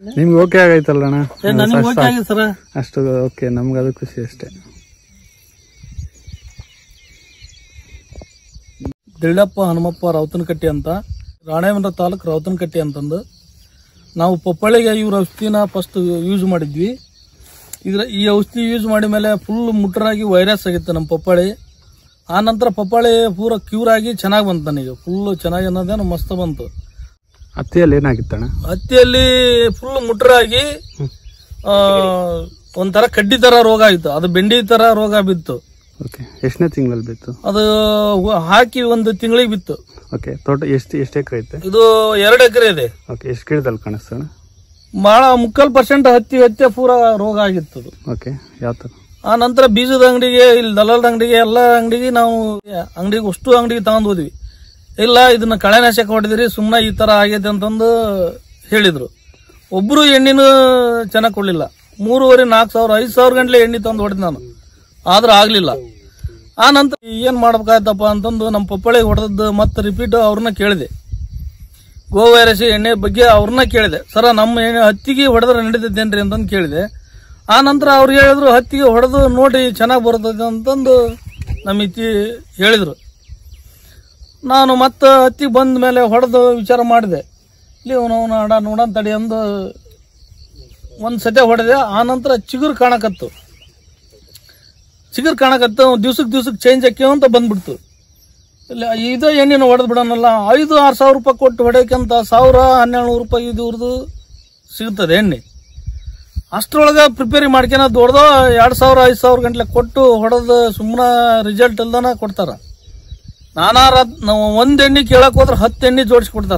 ನಿಮ್ಗೆ ಓಕೆ ಆಗೈತಲ್ಲ ಅಣ್ಣ ನನಗೆ ಓಕೆ ಆಗಿದೆ ಸರ್ ಅಷ್ಟು ಓಕೆ ನಮ್ಗೆ ಅದು ಖುಷಿ ಅಷ್ಟೇ ದಿಳ್ಳಪ್ಪ ಹನುಮಪ್ಪ ರೌತನಕಟ್ಟಿ ಅಂತ ರಾಣೇಬೆನ್ನೂರ ತಾಲೂಕು ರೌತನಕಟ್ಟಿ ಅಂತಂದು ನಾವು ಪಪ್ಪಾಳಿಗೆ ಇವ್ರ ಔಷಧಿನ ಫಸ್ಟ್ ಯೂಸ್ ಮಾಡಿದ್ವಿ ಇದ್ರ ಈ ಔಷಧಿ ಯೂಸ್ ಮಾಡಿದ ಮೇಲೆ ಫುಲ್ ಮುಟ್ರಾಗಿ ವೈರಸ್ ಆಗಿತ್ತು ನಮ್ಮ ಪಪ್ಪಾಳಿ ಆ ನಂತರ ಪಪ್ಪಾಳಿ ಪೂರ ಕ್ಯೂರ್ ಆಗಿ ಚೆನ್ನಾಗಿ ಬಂತು ನನಗೆ ಫುಲ್ ಚೆನ್ನಾಗಿ ಅನ್ನೋದೇನು ಮಸ್ತ್ ಬಂತು ಹತ್ತಿಯಲ್ಲಿ ಏನಾಗಿತ್ತಣ್ಣ ಹತ್ತಿಯಲ್ಲಿ ಫುಲ್ ಮುಟ್ರಾಗಿ ಆ, ಒಂಥರ ಕಡ್ಡಿ ತರ ರೋಗ ಆಯ್ತು ಅದು ಬೆಂಡಿ ತರ ರೋಗ ಬಿತ್ತು ಓಕೆ ಎಷ್ಟನೇ ತಿಂಗಳಲ್ಲಿ ಬಿತ್ತು ಅದು ಹಾಕಿ ಒಂದು ತಿಂಗಳಿಗೆ ಬಿತ್ತು ಓಕೆ ತೋಟ ಎಷ್ಟು ಎಷ್ಟು ಎಕರೆ ಐತೆ ಇದು ಎರಡು ಎಕರೆ ಇದೆ ಓಕೆ ಎಷ್ಟು ಗಿಡದಲ್ಲಿ ಕಾಣಿಸ್ತಣ್ಣ ಬಹಳ ಮುಕ್ಕಾಲ್ ಪರ್ಸೆಂಟ್ ಹತ್ತಿ ಹತ್ತಿ ಪೂರ ರೋಗ ಆಗಿತ್ತು ಅದು. ಓಕೆ ಯಾವ ಥರ ಆ ನಂತರ ಬೀಜದ ಅಂಗಡಿಗೆ ಇಲ್ಲಿ ದಲಾಲದ ಅಂಗಡಿಗೆ ಎಲ್ಲ ಅಂಗಡಿಗೆ ನಾವು ಅಂಗಡಿಗೆ ಅಷ್ಟು ಅಂಗಡಿಗೆ ತಗೊಂಡ್ ಹೋದ್ವಿ ಇಲ್ಲ ಇದನ್ನ ಕಳೆನಾಶಕ ಹೊಡೆದಿರಿ ಸುಮ್ಮನೆ ಈ ತರ ಆಗೈತೆ ಅಂತಂದು ಹೇಳಿದ್ರು ಒಬ್ರು ಎಣ್ಣಿನೂ ಚೆನ್ನಾಗಿ ಕೊಡ್ಲಿಲ್ಲ ಮೂರುವರೆ ನಾಲ್ಕು ಸಾವಿರ ಐದು ಸಾವಿರ ಗಂಟ್ಲೆ ಎಣ್ಣೆ ತಂದು ಹೊಡೆದ್ ನಾನು ಆದ್ರೆ ಆಗ್ಲಿಲ್ಲ ಆ ನಂತರ ಏನ್ ಮಾಡ್ಬೇಕಾಯ್ತಪ್ಪ ಅಂತಂದು ನಮ್ಮ ಪಪ್ಪಳಿಗೆ ಹೊಡೆದದ್ದು ಮತ್ತೆ ರಿಪೀಟ್ ಅವ್ರನ್ನ ಕೇಳಿದೆ ಗೋ ವೈರಸ್ ಎಣ್ಣೆ ಬಗ್ಗೆ ಅವ್ರನ್ನ ಕೇಳಿದೆ ಸರ ನಮ್ಮ ಎಣ್ಣೆ ಹತ್ತಿಗೆ ಹೊಡೆದ್ರೆ ನಡೀತೈತೇನ್ರಿ ಅಂತಂದು ಕೇಳಿದೆ ಆ ನಂತರ ಅವ್ರು ಹೇಳಿದ್ರು ಹತ್ತಿಗೆ ಹೊಡೆದು ನೋಡಿ ಚೆನ್ನಾಗಿ ಬರ್ತದೆ ಅಂತಂದು ನಮ್ಮ ಇತ್ತಿ ಹೇಳಿದ್ರು ನಾನು ಮತ್ತೆ ಹತ್ತಿಗೆ ಬಂದ ಮೇಲೆ ಹೊಡೆದು ವಿಚಾರ ಮಾಡಿದೆ ಇಲ್ಲಿ ಅವನು ಅಡ ನೋಡೋಣ ತಡಿ ಅಂದು ಒಂದು ಸತೆ ಹೊಡೆದೆ ಆ ನಂತರ ಚಿಗುರು ಕಾಣಕತ್ತು ಚಿಗುರು ಕಾಣಕತ್ತು ದಿವ್ಸಕ್ಕೆ ದಿವ್ಸಕ್ಕೆ ಚೇಂಜ್ ಆಕ್ಯವ ಅಂತ ಬಂದ್ಬಿಡ್ತು ಇಲ್ಲ ಇದು ಎಣ್ಣೆನ ಹೊಡೆದ್ ಬಿಡೋಣಲ್ಲ ಐದು ಆರು ಸಾವಿರ ರೂಪಾಯಿ ಕೊಟ್ಟು ಹೊಡೆಯಕ್ಕಂತ ಸಾವಿರ ಹನ್ನೆರಡು ನೂರು ರೂಪಾಯಿ ಇದ್ರದ್ದು ಸಿಗ್ತದೆ ಎಣ್ಣೆ ಅಷ್ಟ್ರೊಳಗೆ ಪ್ರಿಪೇರಿ ಮಾಡ್ಕೊಳ ದೊಡ್ಡದು ಎರಡು ಸಾವಿರ ಐದು ಸಾವಿರ ಗಂಟ್ಲೆ ಕೊಟ್ಟು ಹೊಡೆದು ಸುಮ್ಮನೆ ರಿಸಲ್ಟ್ ಇಲ್ದನ ಕೊಡ್ತಾರ ನಾನಾರ ನಾವು ಒಂದ್ ಎಣ್ಣೆ ಕೇಳಕ್ ಹೋದ್ರೆ ಹತ್ತು ಎಣ್ಣೆ ಜೋಡಿಸಿ ಕೊಡ್ತಾರ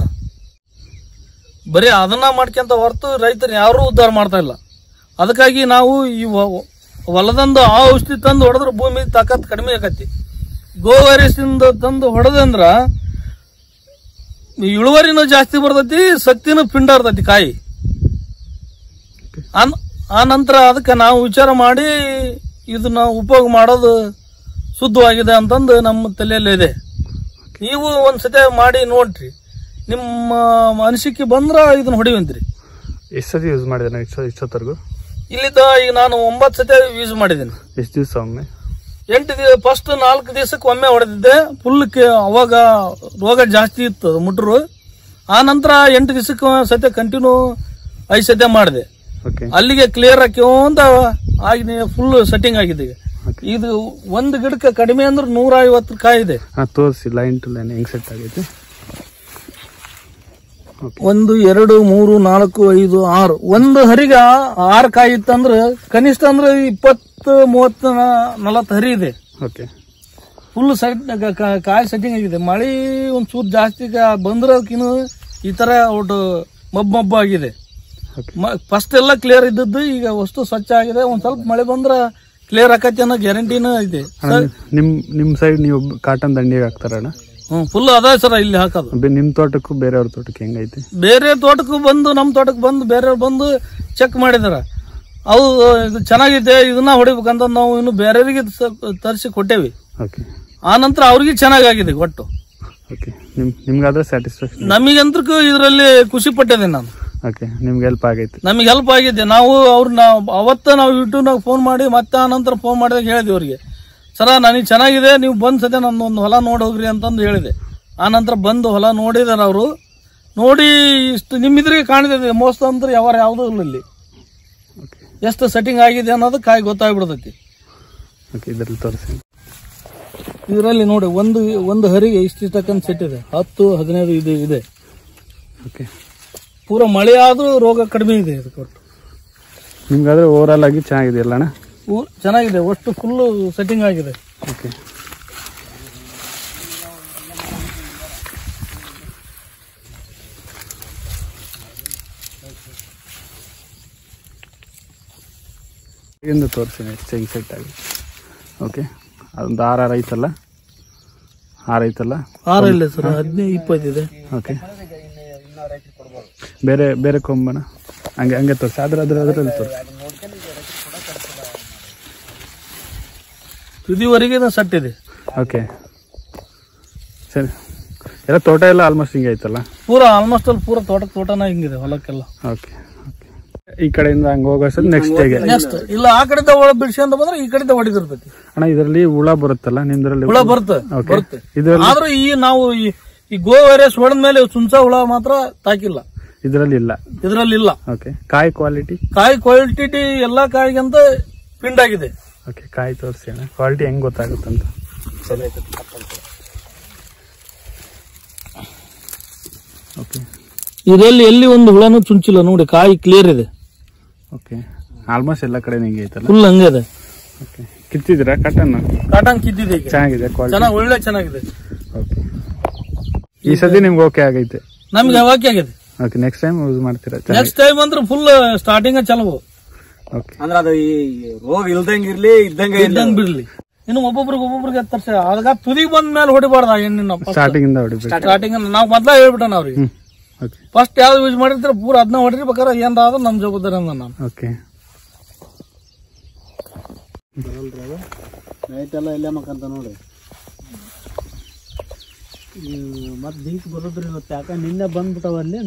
ಬರೀ ಅದನ್ನ ಮಾಡ್ಕೊಂತ ಹೊರತು ರೈತರು ಯಾರು ಉದ್ಧಾರ ಮಾಡ್ತಾ ಇಲ್ಲ ಅದಕ್ಕಾಗಿ ನಾವು ಈ ಹೊ- ಹೊಲದಂದು ಆ ಔಷಧಿ ತಂದು ಹೊಡೆದ್ರೆ ಭೂಮಿ ತಾಕತ್ ಕಡಿಮೆ ಆಕತಿ ಗೋ ವೈರಸ್ಸಿಂದ ತಂದು ಹೊಡೆದಂದ್ರ ಇಳುವರಿನೂ ಜಾಸ್ತಿ ಬರ್ತೈತಿ ಸತ್ತಿನೂ ಪಿಂಡ ಇರ್ತೈತಿ ಕಾಯಿ ಆನ್- ಆ ನಂತರ ಅದಕ್ಕೆ ನಾವು ವಿಚಾರ ಮಾಡಿ ಇದನ್ನ ಉಪಯೋಗ ಮಾಡೋದು ಶುದ್ಧವಾಗಿದೆ ಅಂತಂದು ನಮ್ಮ ತಲೆಯಲ್ಲಿ ಇದೆ ನೀವು ಒಂದ್ಸತಿ ಮಾಡಿ ನೋಡ್ರಿ ನಿಮ್ಮ ಅನಿಸಿಕೆ ಬಂದ್ರ ಇದನ್ನ ಹೊಡಿವಂತ್ರಿ ಎಷ್ಟು ಸತಿ ಯೂಸ್ ಮಾಡಿದೆ ಇಷ್ಟ ಇಷ್ಟೊತ್ತರೆಗೂ ಇಲ್ಲಿದ್ದ ಈಗ ನಾನು ಒಂಬತ್ತು ಸತಿ ಯೂಸ್ ಮಾಡಿದ್ದೀನಿ ಎಷ್ಟು ದಿವಸ ಒಮ್ಮೆ ಎಂಟು ದಿವಸ ಫಸ್ಟ್ ನಾಲ್ಕು ದಿವಸಕ್ಕೆ ಒಮ್ಮೆ ಹೊಡೆದಿದ್ದೆ ಫುಲ್ ಅವಾಗ ರೋಗ ಜಾಸ್ತಿ ಇತ್ತು ಅದು ಮುಟ್ರು ಆ ನಂತರ ಎಂಟು ದಿವಸಕ್ಕೆ ಸತೆ ಕಂಟಿನ್ಯೂ ಐದು ಸತೆ ಮಾಡಿದೆ ಓಕೆ ಅಲ್ಲಿಗೆ ಕ್ಲಿಯರ್ ಅಂತ ಆಗಿ ಫುಲ್ ಸೆಟ್ಟಿಂಗ್ ಆಗಿದೆ ಈಗ ಇದು ಒಂದು ಗಿಡಕ್ಕೆ ಕಡಿಮೆ ಅಂದ್ರೆ ನೂರ ಐವತ್ತು ಕಾಯಿ ಇದೆ ಹಾಂ ತೋರಿಸಿ ಲೈನ್ ಟು ಲೈನ್ ಹೆಂಗ್ ಸೆಟ್ ಆಗೈತೆ ಒಂದು ಎರಡು ಮೂರು ನಾಲ್ಕು ಐದು ಆರು ಒಂದು ಹರಿಗೆ ಆರು ಕಾಯಿ ಇತ್ತಂದ್ರೆ ಕನಿಷ್ಠ ಅಂದ್ರೆ ಇಪ್ಪತ್ತು ಮೂವತ್ತು ನಲವತ್ತು ಹರಿ ಇದೆ ಓಕೆ ಫುಲ್ ಸೈಡ್ ಕಾಯಿ ಸೆಟ್ಟಿಂಗ್ ಆಗಿದೆ ಮಳೆ ಒಂದ್ ಚೂರು ಜಾಸ್ತಿ ಗ- ಬಂದ್ರಕ್ಕಿನ್ನು ಈ ತರ ಒಟ್ಟು ಮಬ್ಬ್ ಮಬ್ಬ ಆಗಿದೆ ಓಕೆ ಫಸ್ಟ್ ಎಲ್ಲ ಕ್ಲಿಯರ್ ಇದ್ದದ್ದು ಈಗ ವಸ್ತು ಸ್ವಚ್ಛ ಆಗಿದೆ ಒಂದ್ ಸ್ವಲ್ಪ ಮಳೆ ಬಂದ್ರ ಕ್ಲಿಯರ್ ಆಕತಿ ಅನ್ನೋ ಗ್ಯಾರಂಟಿನೂ ಇದೆ ನಿಮ್ ನಿಮ್ ಸೈಡ್ ನೀವು ಕಾಟನ್ ದಂಡಿಗೆ ಹಾಕ್ತಾರಣ್ಣ ಹ್ಮ್ ಫುಲ್ ಅದ ಸರ್ ಇಲ್ಲಿ ಹಾಕೋದು ಬೆ- ನಿಮ್ ತೋಟಕ್ಕೂ ಬೇರೆಯವ್ರ ತೋಟಕ್ಕೆ ಹೆಂಗೈತೆ ಬೇರೆ ತೋಟಕ್ಕೂ ಬಂದು ನಮ್ಮ ತೋಟಕ್ಕೆ ಬಂದು ಬೇರೆಯವ್ರು ಬಂದು ಚೆಕ್ ಮಾಡಿದಾರ ಅವು ಇದು ಚೆನ್ನಾಗಿದೆ ಇದನ್ನ ಹೊಡಿಬೇಕಂತ ನಾವು ಇನ್ನು ಬೇರೆಯವರಿಗೆ ತರಿಸಿ ಕೊಟ್ಟೇವಿ ಓಕೆ ಆ ನಂತರ ಅವ್ರಿಗೆ ಚೆನ್ನಾಗಾಗಿದೆ ಒಟ್ಟು ಓಕೆ ನಿಮ್ ನಿಮ್ಗಾದ್ರೆ ಸ್ಯಾಟಿಸ್ಫ್ಯಾಕ್ಷನ್ ನಮಗಂತೂ ಇದರಲ್ಲಿ ಖುಷಿ ಪಟ್ಟಿದೆ ನಾನು ಓಕೆ ನಿಮ್ಗೆ ಹೆಲ್ಪ್ ಆಗೈತೆ ನಮಗೆ ಹೆಲ್ಪ್ ಆಗಿದೆ ನಾವು ಅವ್ರನ್ನ ಅವತ್ತ ನಾವು ಯೂಟ್ಯೂಬ್ನಾಗ ಫೋನ್ ಮಾಡಿ ಮತ್ತೆ ಆ ನಂತರ ಫೋನ್ ಮಾಡಿದಾಗ ಹೇಳಿದ್ವಿ ಅವ್ರಿಗೆ ಸರ ನನಗೆ ಚೆನ್ನಾಗಿದೆ ನೀವು ಬಂದ್ ಸತೆ ನನ್ನ ಒಂದು ಹೊಲ ನೋಡಿ ಹೋಗ್ರಿ ಅಂತಂದು ಹೇಳಿದೆ ಆ ನಂತರ ಬಂದು ಹೊಲ ನೋಡಿದಾರೆ ಅವರು ನೋಡಿ ಇಷ್ಟು ನಿಮ್ಮಿದ್ರಿಗೆ ಕಾಣಿದೆ ಮೋಸ ಅಂದ್ರೆ ಯಾವ ಯಾವುದೂ ಇಲ್ಲ ಇಲ್ಲಿ ಓಕೆ ಎಷ್ಟು ಸೆಟ್ಟಿಂಗ್ ಆಗಿದೆ ಅನ್ನೋದು ಕಾಯಿ ಗೊತ್ತಾಗ್ಬಿಡ್ತೈತಿ ಓಕೆ ಇದರಲ್ಲಿ ತೋರಿಸಿ ಇದರಲ್ಲಿ ನೋಡಿ ಒಂದು ಒಂದು ಹರಿಗೆ ಇಷ್ಟಿಷ್ಟಕ್ಕಂತ ಸೆಟ್ ಇದೆ ಹತ್ತು ಹದಿನೈದು ಇದು ಇದೆ ಓಕೆ ಪೂರ ಮಳೆ ಆದ್ರೂ ರೋಗ ಕಡಿಮೆ ಇದೆ ಇದಕ್ಕೆ ಒಟ್ಟು ನಿಮ್ಗಾದ್ರೆ ಓವರ್ ಆಲ್ ಆಗಿ ಚೆನ್ನಾಗಿದೆಯಲ್ಲ ಅಣ್ಣ ಊ- ಚೆನ್ನಾಗಿದೆ ಒಟ್ಟು ಫುಲ್ ಸೆಟ್ಟಿಂಗ್ ಆಗಿದೆ ಓಕೆ ಎಂದು ತೋರಿಸಿ ನೆಕ್ಸ್ಟ್ ಹೆಂಗೆ ಸೆಟ್ ಆಗಿ ಓಕೆ ಅದೊಂದು ಆರು ಆರು ಐತಲ್ಲ ಆರು ಐತಲ್ಲ ಆರು ಇಲ್ಲ ಸರ್ ಹದಿನೈದು ಇಪ್ಪತ್ತಿದೆ ಓಕೆ ಬೇರೆ ಬೇರೆ ಕೊಂಬಣ ಹಂಗೆ ಹಂಗೆ ತೋರಿಸಿ ಅದ್ರ ಅದ್ರ ಅದರಲ್ಲಿ ತೋರಿಸಿ ತುದಿವರೆಗೆ ಸೆಟ್ ಇದೆ ಓಕೆ ಸರಿ ಎಲ್ಲ ತೋಟ ಎಲ್ಲ ಆಲ್ಮೋಸ್ಟ್ ಹಿಂಗೆ ಐತಲ್ಲ ಪೂರ ಆಲ್ಮೋಸ್ಟ್ ಅಲ್ಲಿ ಪೂರ ತೋಟಕ್ಕೆ ತೋಟನ ಹಿಂಗಿದೆ ಹೊಲಕ್ಕೆಲ್ಲ ಓಕೆ ಓಕೆ ಈ ಕಡೆಯಿಂದ ಹಂಗ ಹೋಗೋ ನೆಕ್ಸ್ಟ್ ಡೇಗೆ ನೆಕ್ಸ್ಟ್ ಇಲ್ಲ ಆ ಕಡೆದ ಒಳ ಬಿಡ್ಸ್ಕೊಂಡ್ ಬಂದ್ರೆ ಈ ಕಡೆದ ಹೊಡಿದಿರ್ತೈತಿ ಅಣ್ಣ ಇದರಲ್ಲಿ ಹುಳ ಬರುತ್ತಲ್ಲ ನಿಮ್ದ್ರಲ್ಲಿ ಹುಳ ಬರುತ್ತೆ Okay. ಬರುತ್ತೆ ಇದ್ರಲ್ಲಿ ಆದ್ರೂ ಈ ನಾವು ಈ- ಈ ಗೋ ವೈರಸ್ ಹೊಡೆದ ಮೇಲೆ ಸುಂಚ ಹುಳ ಮಾತ್ರ ತಾಕಿಲ್ಲ ಇದರಲ್ಲಿ ಇಲ್ಲ ಇದರಲ್ಲಿ ಇಲ್ಲ ಓಕೆ ಕಾಯಿ ಕ್ವಾಲಿಟಿ ಕಾಯಿ ಕ್ವಾಲಿಟಿ ಎಲ್ಲಾ ಕಾಯಿಗಂತ ಪಿಂಡ್ ಆಗಿದೆ ಓಕೆ ಕಾಯಿ ತೋರಿಸಿ ಅಣ್ಣ ಕ್ವಾಲಿಟಿ ಹೆಂಗ್ ಗೊತ್ತಾಗುತ್ತಂತ ಓಕೆ ಇದರಲ್ಲಿ ಎಲ್ಲಿ ಒಂದು ಹುಳನೂ ಚುಂಚಿಲ್ಲ ನೋಡಿ ಕಾಯಿ ಕ್ಲಿಯರ್ ಇದೆ ಓಕೆ ಆಲ್ಮೋಸ್ಟ್ ಎಲ್ಲ ಕಡೆ ಹಿಂಗೆ ಐತಲ್ಲ ಫುಲ್ ಹಂಗೆ ಇದೆ ಓಕೆ ಕಿತ್ತಿದ್ದೀರಾ ಕಟನ್ ಕಾಟನ್ ಕಿದ್ದಿದೆ ಈಗ ಚೆನ್ನಾಗಿದೆ ಕ್ವಾಲಿಟಿ ಚೆನ್ನಾಗಿ ಒಳ್ಳೆ ಚೆನ್ನಾಗಿದೆ ಓಕೆ ಈ ಸತಿ ನಿಮ್ಗೆ ಓಕೆ ಆಗೈತೆ ನಮ್ಗೆ ಯಾವಾಕಿ ಆಗಿದೆ ಓಕೆ ನೆಕ್ಸ್ಟ್ ಟೈಮ್ ಯೂಸ್ ಮಾಡ್ತೀರಾ ಚೆನ್ನಾಗಿ ನೆಕ್ಸ್ಟ್ ಟೈಮ್ ಅಂದ್ರೆ ಫುಲ್ ಸ್ಟಾರ್ಟಿಂಗ್ ಚಲೋ ಓಕೆ ಅಂದ್ರೆ ಅದು ಈ ರೋಗ ಇಲ್ದಂಗ ಇರ್ಲಿ ಇದ್ದಂಗ ಇದ್ದಂಗ್ ಬಿಡ್ಲಿ ಇನ್ನು ಒಬ್ಬೊಬ್ರಿಗೆ ಒಬ್ಬೊಬ್ರಿಗೆ ತರ್ಸ ಆಗ ತುದಿಗ್ ಬಂದ ಮೇಲೆ ಹೊಡಿಬಾರ್ದ ಎಣ್ಣಿನ ಸ್ಟಾರ್ಟಿಂಗ್ ಇಂದ ಹೊಡಿಬೇಕು ಸ್ಟಾರ್ಟಿಂಗ್ ನಾವು ಮೊದ್ಲ ಹೇಳ್ಬಿಟ್ಟಾನ ಅವ್ರಿಗೆ ಹ್ಮ್ ಓಕೆ ಫಸ್ಟ್ ಯಾವ್ದು ಯೂಸ್ ಮಾಡಿರ್ತೀರ ಪೂರ ಅದನ್ನ ಹೊಡಿರ್ಬೇಕಾದ್ರೆ ಏನ್ ಆದ್ರೆ ನಮ್ ಜವಾಬ್ದಾರಿ ಅಂದ ನಾನು ಓಕೆ ನೈಟ್ ಎಲ್ಲ ಇಲ್ಲೇ ಮಕ್ಕಂತ ನೋಡಿ ಮತ್ ಬೆಂಕಿ ಬರೋದ್ರಿ ಇವತ್ತು ಯಾಕ ನಿನ್ನೆ ಬಂದ್ಬಿಟ್ಟವ ಅಲ್ಲಿ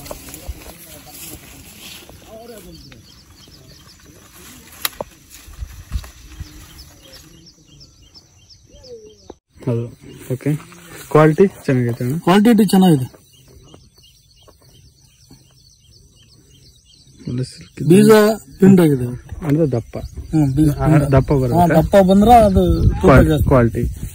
ಹೌದು ಓಕೆ ಕ್ವಾಲಿಟಿ ಚೆನ್ನಾಗೈತೆ ಅಣ್ಣ ಕ್ವಾಂಟಿಟಿ ಚೆನ್ನಾಗಿದೆ ಒಳ್ಳೆ silk ಇದೆ. ಬೀಜ ಪಿಂಡ್ ಆಗಿದೆ ಅಂದ್ರೆ ದಪ್ಪ ಹ್ಮ್ ಬೀಜ ಆ, ದಪ್ಪ ಹಾ, ಬರುತ್ತೆ ದಪ್ಪ ಬಂದ್ರ ಅದು ತೂಕ ಜಾಸ್ತಿ. ಕ್ವಾಲಿಟಿ